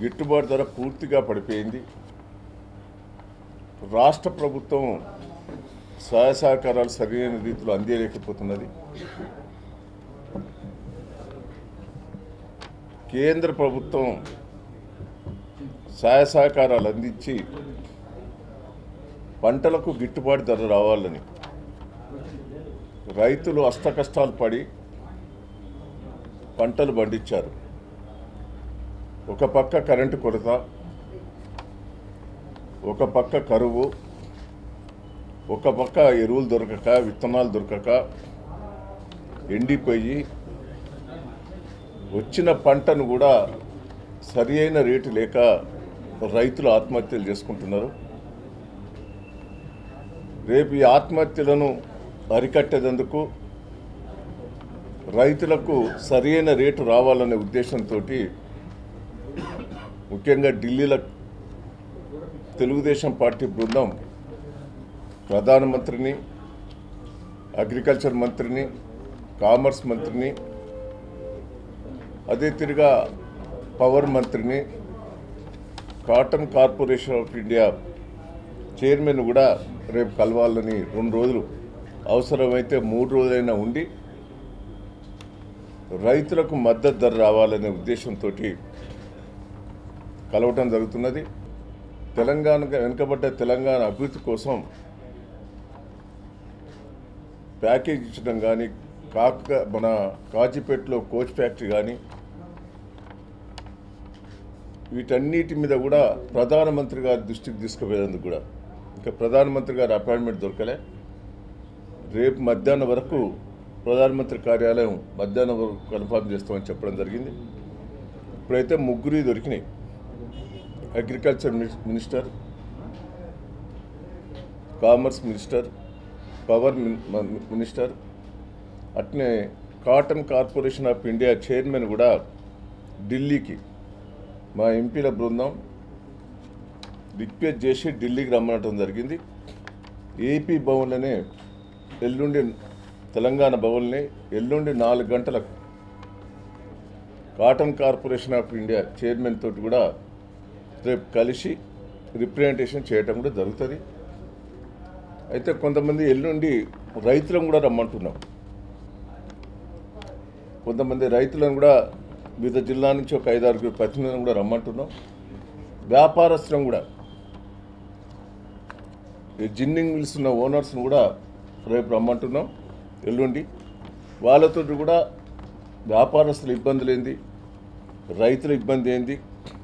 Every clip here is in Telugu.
గిట్టుబాటు ధర పూర్తిగా పడిపోయింది రాష్ట్ర ప్రభుత్వం సహాయ సహకారాలు సరైన రీతిలో అందియలేకపోతున్నది కేంద్ర ప్రభుత్వం సహాయ సహకారాలు అందించి పంటలకు గిట్టుబాటు ధర రావాలని రైతులు అష్టకష్టాలు పడి పంటలు పండించారు ఒక పక్క కరెంటు కొరత ఒక పక్క కరువు ఒక పక్క ఎరువులు దొరకక విత్తనాలు దొరకక ఎండిపోయి వచ్చిన పంటను కూడా సరి అయిన రేటు లేక రైతులు ఆత్మహత్యలు చేసుకుంటున్నారు రేపు ఈ ఆత్మహత్యలను అరికట్టేందుకు రైతులకు సరైన రేటు రావాలనే ఉద్దేశంతో ముఖ్యంగా ఢిల్లీలో తెలుగుదేశం పార్టీ బృందం ప్రధానమంత్రిని అగ్రికల్చర్ మంత్రిని కామర్స్ మంత్రిని అదే తిరిగా పవర్ మంత్రిని cotton corporation of India chairman కూడా రేపు కలవాలని రెండు రోజులు అవసరమైతే మూడు రోజులైనా ఉండి రైతులకు మద్దతు ధర రావాలనే ఉద్దేశంతో కలవటం జరుగుతున్నది తెలంగాణ వెనుకబడ్డ తెలంగాణ అభివృద్ధి కోసం ప్యాకేజ్ ఇచ్చడం కానీ కాక మన కాజీపేటలో కోచ్ ఫ్యాక్టరీ కానీ వీటన్నిటి మీద కూడా ప్రధానమంత్రి గారి దృష్టికి తీసుకుపోయేందుకు కూడా ఇంకా ప్రధానమంత్రి గారి అపాయింట్మెంట్ దొరకలే రేపు మధ్యాహ్నం వరకు ప్రధానమంత్రి కార్యాలయం మధ్యాహ్నం వరకు కన్ఫర్మ్ చేస్తామని చెప్పడం జరిగింది ఇప్పుడైతే ముగ్గురు దొరికినాయి అగ్రికల్చర్ మిని- మినిస్టర్ కామర్స్ మినిస్టర్ పవర్ మిన్- మ- మినిస్టర్ అట్నే cotton corporation of India chairman కూడా ఢిల్లీకి మా ఎంపీల బృందం రిక్వెస్ట్ చేసి ఢిల్లీకి రమ్మనటం జరిగింది ఏపీ భవన్లోనే ఎల్లుండి తెలంగాణ భవన్ని ఎల్లుండి నాలుగు గంటలకు cotton corporation of India chairman తోటి కూడా రేపు కలిసి రిప్రజెంటేషన్ చేయటం కూడా జరుగుతుంది అయితే కొంతమంది ఎల్లుండి రైతులను కూడా రమ్మంటున్నాం కొంతమంది రైతులను కూడా వివిధ జిల్లా నుంచి ఒక ఐదారుగురు ప్రతినిధులను కూడా రమ్మంటున్నాం వ్యాపారస్తులను కూడా ఈ జిన్నింగ్ మిల్స్ ఉన్న ఓనర్స్ని కూడా రేపు రమ్మంటున్నాం ఎల్లుండి వాళ్ళతో కూడా వ్యాపారస్తుల ఇబ్బందులు ఏంది రైతుల ఇబ్బంది ఏంది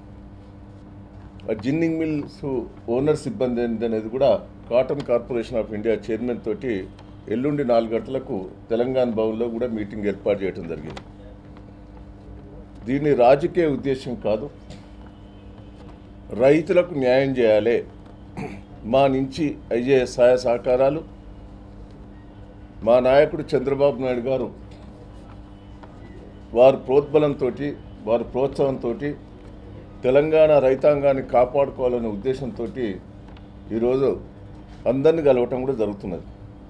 ఆ జిన్నింగ్ మిల్స్ ఓనర్స్ ఇబ్బంది ఏంది అనేది కూడా cotton corporation of India chairman తోటి ఎల్లుండి నాలుగు గంటలకు తెలంగాణ భవన్లో కూడా మీటింగ్ ఏర్పాటు చేయడం జరిగింది దీన్ని రాజకీయ ఉద్దేశం కాదు రైతులకు న్యాయం చేయాలి మా నుంచి అయ్యే సహాయ సహకారాలు మా నాయకుడు చంద్రబాబు నాయుడు గారు వారి ప్రోద్బలంతో వారి ప్రోత్సాహంతో తెలంగాణ రైతాంగాన్ని కాపాడుకోవాలనే ఉద్దేశంతో ఈరోజు అందరిని కలవటం కూడా జరుగుతున్నది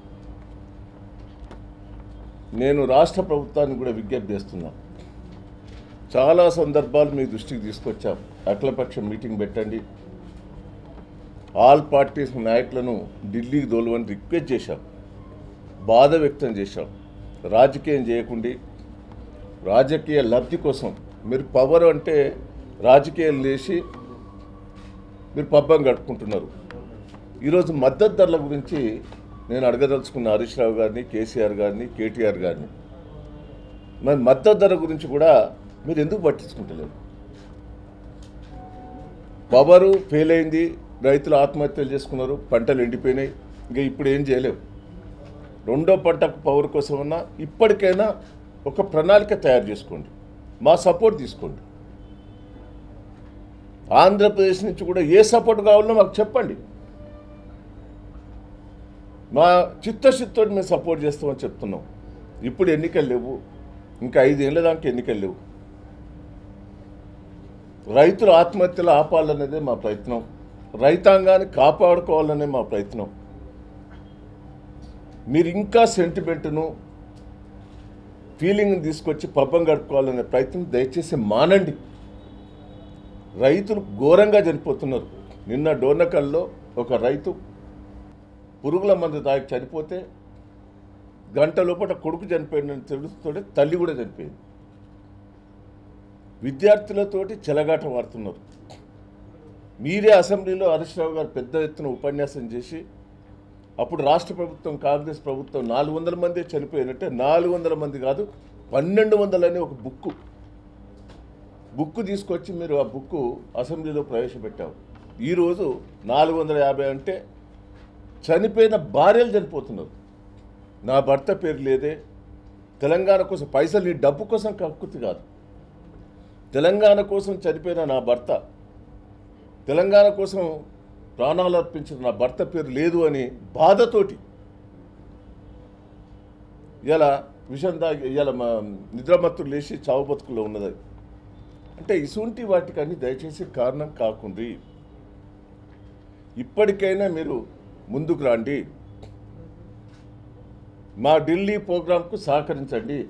నేను రాష్ట్ర ప్రభుత్వాన్ని కూడా విజ్ఞప్తి చేస్తున్నా చాలా సందర్భాలు మీ దృష్టికి తీసుకొచ్చాం అఖిలపక్ష మీటింగ్ పెట్టండి ఆల్ పార్టీస్ నాయకులను ఢిల్లీకి దోలవని రిక్వెస్ట్ చేశాం బాధ వ్యక్తం చేశాం రాజకీయం చేయకుండి రాజకీయ లబ్ధి కోసం మీరు పవర్ అంటే రాజకీయం లేచి మీరు పబ్బం గడుపుకుంటున్నారు ఈరోజు మద్దతు ధరల గురించి నేను అడగదలుచుకున్న హరీష్ రావు గారిని కేసీఆర్ గారిని కేటీఆర్ గారిని మరి మద్దతు ధర గురించి కూడా మీరు ఎందుకు పట్టించుకుంటలేరు పవరు ఫెయిల్ అయింది రైతులు ఆత్మహత్యలు చేసుకున్నారు పంటలు ఎండిపోయినాయి ఇంకా ఇప్పుడు ఏం చేయలేవు రెండో పంటకు పవర్ కోసమన్నా ఇప్పటికైనా ఒక ప్రణాళిక తయారు చేసుకోండి మా సపోర్ట్ తీసుకోండి ఆంధ్రప్రదేశ్ నుంచి కూడా ఏ సపోర్ట్ కావాలో మాకు చెప్పండి మా చిత్తశుద్ధితో మేము సపోర్ట్ చేస్తామని చెప్తున్నాం ఇప్పుడు ఎన్నికలు లేవు ఇంకా ఐదేళ్ల దాకా ఎన్నికలు లేవు రైతుల ఆత్మహత్యలు ఆపాలనేదే మా ప్రయత్నం రైతాంగాన్ని కాపాడుకోవాలనే మా ప్రయత్నం మీరు ఇంకా సెంటిమెంట్ను ఫీలింగ్ని తీసుకొచ్చి పబ్బం గడుపుకోవాలనే ప్రయత్నం దయచేసి మానండి రైతులు ఘోరంగా చనిపోతున్నారు నిన్న డోర్నకల్లో ఒక రైతు పురుగుల మందు తాగి చనిపోతే గంట లోపల కొడుకు చనిపోయిందని తెలుస్తుంటే తల్లి కూడా చనిపోయింది విద్యార్థులతోటి చెలగాట మారుతున్నారు మీరే అసెంబ్లీలో హరీష్ రావు గారు పెద్ద ఎత్తున ఉపన్యాసం చేసి అప్పుడు రాష్ట్ర ప్రభుత్వం కాంగ్రెస్ ప్రభుత్వం నాలుగు వందల మంది చనిపోయినట్టే నాలుగు వందల మంది కాదు పన్నెండు వందలని ఒక బుక్కు బుక్ తీసుకొచ్చి మీరు ఆ బుక్ అసెంబ్లీలో ప్రవేశపెట్టావు ఈరోజు నాలుగు వందల యాభై అంటే చనిపోయిన భార్యలు చనిపోతున్నారు నా భర్త పేరు లేదే తెలంగాణ కోసం పైసలు నీ డబ్బు కోసం కక్కుతి కాదు తెలంగాణ కోసం చనిపోయిన నా భర్త తెలంగాణ కోసం ప్రాణాలు అర్పించిన నా భర్త పేరు లేదు అని బాధతోటి ఇలా విషం దాగి ఇలా మా నిద్రమత్తులు లేచి చావు బతుకుల్లో ఉన్నది అంటే ఇసుంటి వాటికన్నీ దయచేసి కారణం కాకుండ్రి ఇప్పటికైనా మీరు ముందుకు రండి మా ఢిల్లీ ప్రోగ్రాంకు సహకరించండి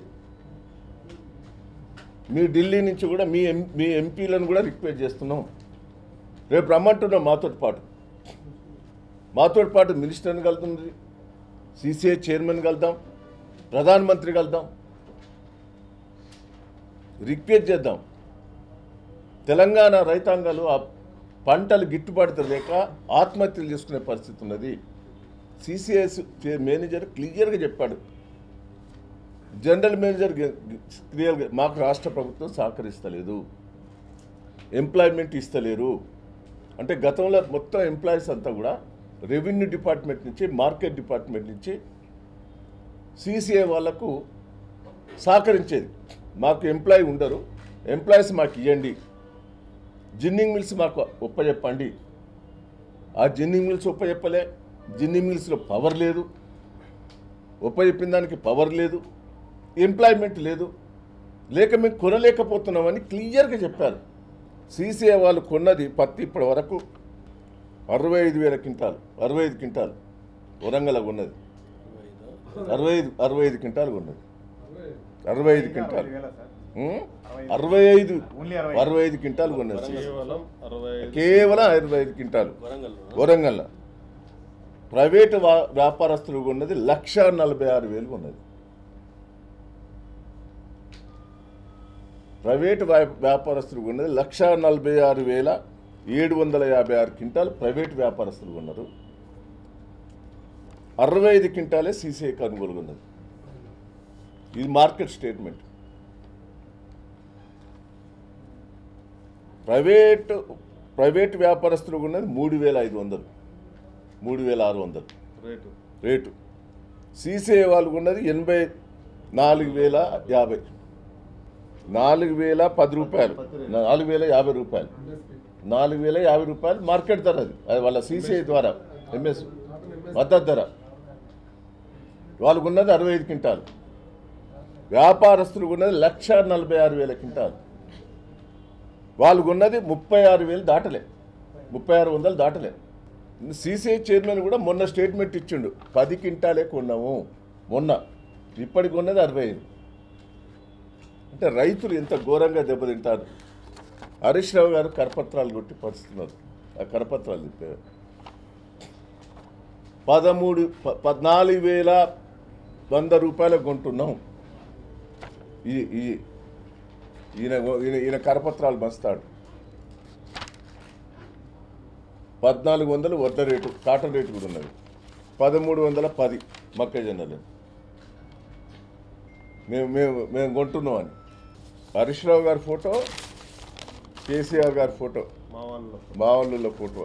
మీ ఢిల్లీ నుంచి కూడా మీ ఎం మీ ఎంపీలను కూడా రిక్వెస్ట్ చేస్తున్నాం రేపు రమ్మంటున్నాం మాతో పాటు మాతో పాటు మినిస్టర్ని కలుతుంది సిసిఐ చైర్మన్ కలుద్దాం ప్రధానమంత్రి కలుద్దాం రిక్వెస్ట్ చేద్దాం తెలంగాణ రైతాంగాలు ఆ పంటలు గిట్టుబాటు లేక ఆత్మహత్యలు చేసుకునే పరిస్థితి ఉన్నది సిసిఎస్ మేనేజర్ క్లియర్గా చెప్పాడు జనరల్ మేనేజర్ క్లియర్గా మాకు రాష్ట్ర ప్రభుత్వం సహకరిస్తలేదు ఎంప్లాయ్మెంట్ ఇస్తలేరు అంటే గతంలో మొత్తం ఎంప్లాయీస్ అంతా కూడా రెవెన్యూ డిపార్ట్మెంట్ నుంచి మార్కెట్ డిపార్ట్మెంట్ నుంచి సిసిఐ వాళ్లకు సహకరించేది మాకు ఎంప్లాయీ ఉండరు ఎంప్లాయీస్ మాకు ఇవ్వండి జిన్నింగ్ మిల్స్ మాకు ఒప్పచెప్పండి ఆ జిన్నింగ్ మిల్స్ ఒప్పచెప్పలే జిన్నింగ్ మిల్స్లో పవర్ లేదు ఒప్పచెప్పిన దానికి పవర్ లేదు ఎంప్లాయ్మెంట్ లేదు లేక మేము కొనలేకపోతున్నామని క్లియర్గా చెప్పారు సీసీఐ వాళ్ళు కొన్నది పత్తి ఇప్పటి వరకు అరవై ఐదు వేల క్వింటాలు అరవై ఐదు క్వింటాలు వరంగల్ ఉన్నది అరవై ఐదు అరవై ఐదు క్వింటాలు ఉన్నది అరవై ఐదు క్వింటాలు ఉం? అరవై ఐదు ఓన్లీ అరవై అరవై ఐదు క్వింటాలు కొన్నది కేవలం అరవై ఐదు కేవలం అరవై ఐదు క్వింటాలు వరంగల్ వరంగల్ ప్రైవేటు వా- వ్యాపారస్తులు ఉన్నది లక్ష నలభై ఆరు వేలు ఉన్నది ప్రైవేటు వ్యా- వ్యాపారస్తులు ఉన్నది లక్ష నలభై ఆరు వేల ఏడు వందల యాభై ఆరు క్వింటాలు ప్రైవేటు వ్యాపారస్తులు ఉన్నారు అరవై ఐదు క్వింటాలే సీసీఐ కొనుగోలు ఉన్నది ఇది మార్కెట్ స్టేట్మెంట్ ప్రైవేట్ ప్రైవేట్ వ్యాపారస్తులు ఉన్నది మూడు వేల ఐదు వందలు మూడు వేల ఆరు వందలు రేటు రేటు సీసీఐ వాళ్ళకు ఉన్నది ఎనభై నాలుగు వేల యాభై నాలుగు వేల పది రూపాయలు నాలుగు వేల యాభై రూపాయలు నాలుగు వేల యాభై రూపాయలు మార్కెట్ ధర అది అది వాళ్ళ సీసీఐ ద్వారా ఎంఎస్ మద్దతు ధర వాళ్ళకు ఉన్నది అరవై ఐదు క్వింటాలు వ్యాపారస్తులకు ఉన్నది లక్ష నలభై ఆరు వేల క్వింటాలు వాళ్ళకు ఉన్నది ముప్పై ఆరు వేలు దాటలే ముప్పై ఆరు వందలు దాటలే సీసీఐ చైర్మన్ కూడా మొన్న స్టేట్మెంట్ ఇచ్చిండు పది క్వింటాలే కొన్నాము మొన్న ఇప్పటికి ఉన్నది అరవై ఐదు అంటే రైతులు ఎంత ఘోరంగా దెబ్బతింటారు హరీష్ రావు గారు కరపత్రాలు కొట్టి పరుస్తున్నారు ఆ కరపత్రాలు తిప్పారు పదమూడు ప- పద్నాలుగు వేల వంద రూపాయలకు కొంటున్నాం ఈ ఈ ఈయన ఈయన ఈయన కరపత్రాలు మస్తాడు పద్నాలుగు వందలు వడ్ల రేటు కాటన్ రేటు కూడా ఉన్నది పదమూడు వందల పది మొక్కజొన్నలు మేము మేము మేము కొంటున్నాం అని హరీష్ రావు గారి ఫోటో కేసీఆర్ గారి ఫోటో మా వాళ్ళు మా వాళ్ళ ఫోటో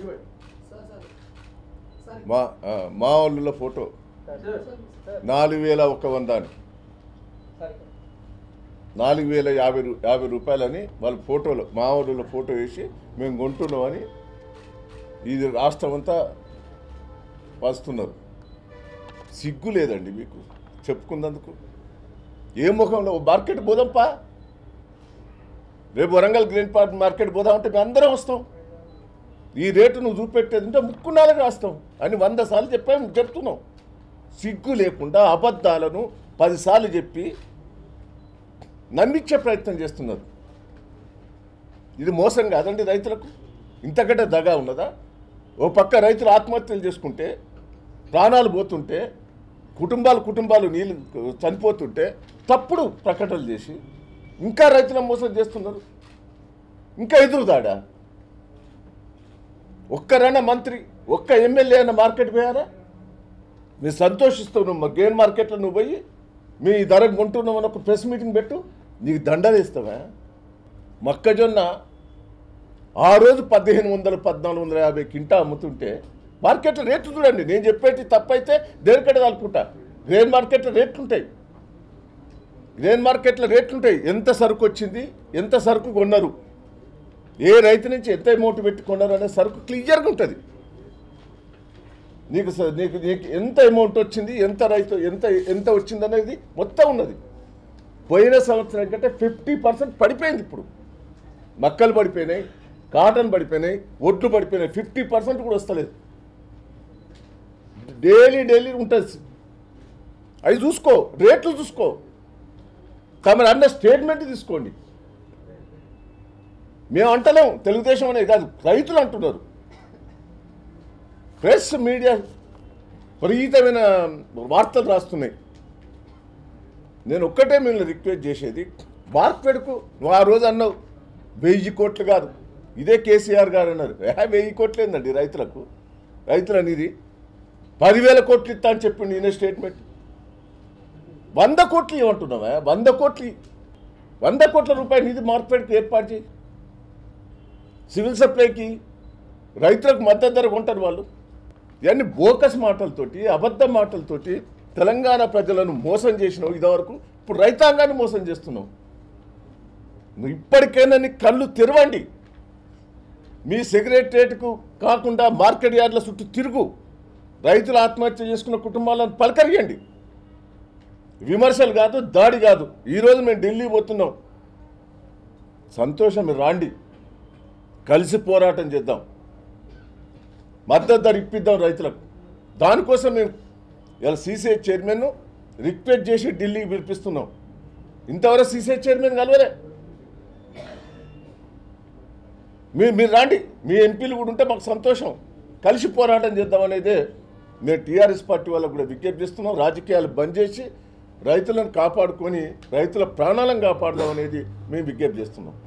మా ఆ, మా వాళ్ళ ఫోటో నాలుగు వేల ఒక వంద అని నాలుగు వేల యాభై రూ యాభై రూపాయలని వాళ్ళ ఫోటోలో మా వాళ్ళ ఫోటో వేసి మేము కొంటున్నామని ఇది రాష్ట్రం అంతా పస్తున్నారు సిగ్గు లేదండి మీకు చెప్పుకున్నందుకు ఏ ముఖంలో ఓ మార్కెట్ పోదాంపా రేపు వరంగల్ గ్రీన్ పార్క్ మార్కెట్ పోదామంటే మేము అందరం వస్తాం ఈ రేటు నువ్వు చూపెట్టేది ఉంటే ముక్కున్నాళ్ళకి రాస్తాం అని వంద సార్లు చెప్పాము చెప్తున్నాం సిగ్గు లేకుండా అబద్ధాలను పదిసార్లు చెప్పి నమ్మించే ప్రయత్నం చేస్తున్నారు ఇది మోసం కాదండి రైతులకు ఇంతకంటే దగా ఉన్నదా ఓ పక్క రైతులు ఆత్మహత్యలు చేసుకుంటే ప్రాణాలు పోతుంటే కుటుంబాలు కుటుంబాలు నీళ్ళు చనిపోతుంటే తప్పుడు ప్రకటనలు చేసి ఇంకా రైతులను మోసం చేస్తున్నారు ఇంకా ఎదురుదాడా ఒక్కరైనా మంత్రి ఒక్క ఎమ్మెల్యే అయినా మార్కెట్ పోయారా మీరు సంతోషిస్తావు నువ్వు గేమ్ మార్కెట్లో నువ్వు పోయి మీ ధర కొంటున్నావు అని ఒక ప్రెస్ మీటింగ్ పెట్టు నీకు దండలు ఇస్తావా మొక్కజొన్న ఆ రోజు పదిహేను వందలు పద్నాలుగు వందల యాభై కింటా అమ్ముతుంటే మార్కెట్లో రేట్లు చూడండి నేను చెప్పేటి తప్పైతే దేనికంటే కలుపుకుంటా గ్రెయిన్ మార్కెట్లో రేట్లు ఉంటాయి గ్రెయిన్ మార్కెట్లో రేట్లు ఉంటాయి ఎంత సరుకు వచ్చింది ఎంత సరుకు కొన్నారు ఏ రైతు నుంచి ఎంత అమౌంట్ పెట్టుకున్నారు అనే సరుకు క్లియర్గా ఉంటుంది నీకు స- నీకు నీకు ఎంత అమౌంట్ వచ్చింది ఎంత రైతు ఎంత ఎంత వచ్చింది అనేది మొత్తం ఉన్నది పోయిన సంవత్సరం కంటే ఫిఫ్టీ పర్సెంట్ పడిపోయింది ఇప్పుడు మక్కలు పడిపోయినాయి కాటన్ పడిపోయినాయి ఒడ్లు పడిపోయినాయి ఫిఫ్టీ పర్సెంట్ కూడా వస్తలేదు డైలీ డైలీ ఉంటుంది అవి చూసుకో రేట్లు చూసుకో తమరు అన్న స్టేట్మెంట్ తీసుకోండి మేము అంటలేం తెలుగుదేశం అనేది కాదు రైతులు అంటున్నారు ప్రెస్ మీడియా విపరీతమైన వార్తలు రాస్తున్నాయి నేను ఒక్కటే మిమ్మల్ని రిక్వెస్ట్ చేసేది మార్కెట్కు నువ్వు ఆ రోజు అన్నావు వెయ్యి కోట్లు కాదు ఇదే కేసీఆర్ గారు అన్నారు ఏ, వెయ్యి కోట్లు ఏందండి రైతులకు రైతుల నిధి పదివేల కోట్లు ఇస్తా అని చెప్పిండు ఈయన స్టేట్మెంట్ వంద కోట్లు ఏమంటున్నావా వంద కోట్లు వంద కోట్ల రూపాయల నిధి మార్కెట్కి ఏర్పాటు చేయి సివిల్ సప్లైకి రైతులకు మద్దతు ధర కొంటారు వాళ్ళు ఇవన్నీ బోకస్ మాటలతోటి అబద్ధ మాటలతోటి తెలంగాణ ప్రజలను మోసం చేసినావు ఇదివరకు ఇప్పుడు రైతాంగాన్ని మోసం చేస్తున్నావు నువ్వు ఇప్పటికైనా నీ కళ్ళు తెరవండి మీ సెక్రటరేట్కు కాకుండా మార్కెట్ యార్డ్ల చుట్టూ తిరుగు రైతులు ఆత్మహత్య చేసుకున్న కుటుంబాలను పలకరియండి విమర్శలు కాదు దాడి కాదు ఈరోజు మేము ఢిల్లీ పోతున్నాం సంతోషం మీరు రాండి కలిసి పోరాటం చేద్దాం మద్దతు ధర ఇప్పిద్దాం రైతులకు దానికోసం మేము ఇలా సీసీఐ చైర్మన్ రిక్వెస్ట్ చేసి ఢిల్లీకి పిలిపిస్తున్నాం ఇంతవరకు సీసీఐ చైర్మన్ కలవలే మీరు మీరు రాండి మీ ఎంపీలు కూడా ఉంటే మాకు సంతోషం కలిసి పోరాటం చేద్దాం అనేదే మేము టీఆర్ఎస్ పార్టీ వాళ్ళకు కూడా విజ్ఞప్తి చేస్తున్నాం రాజకీయాలు బంద్ చేసి రైతులను కాపాడుకొని రైతుల ప్రాణాలను కాపాడదాం అనేది మేము విజ్ఞప్తి చేస్తున్నాం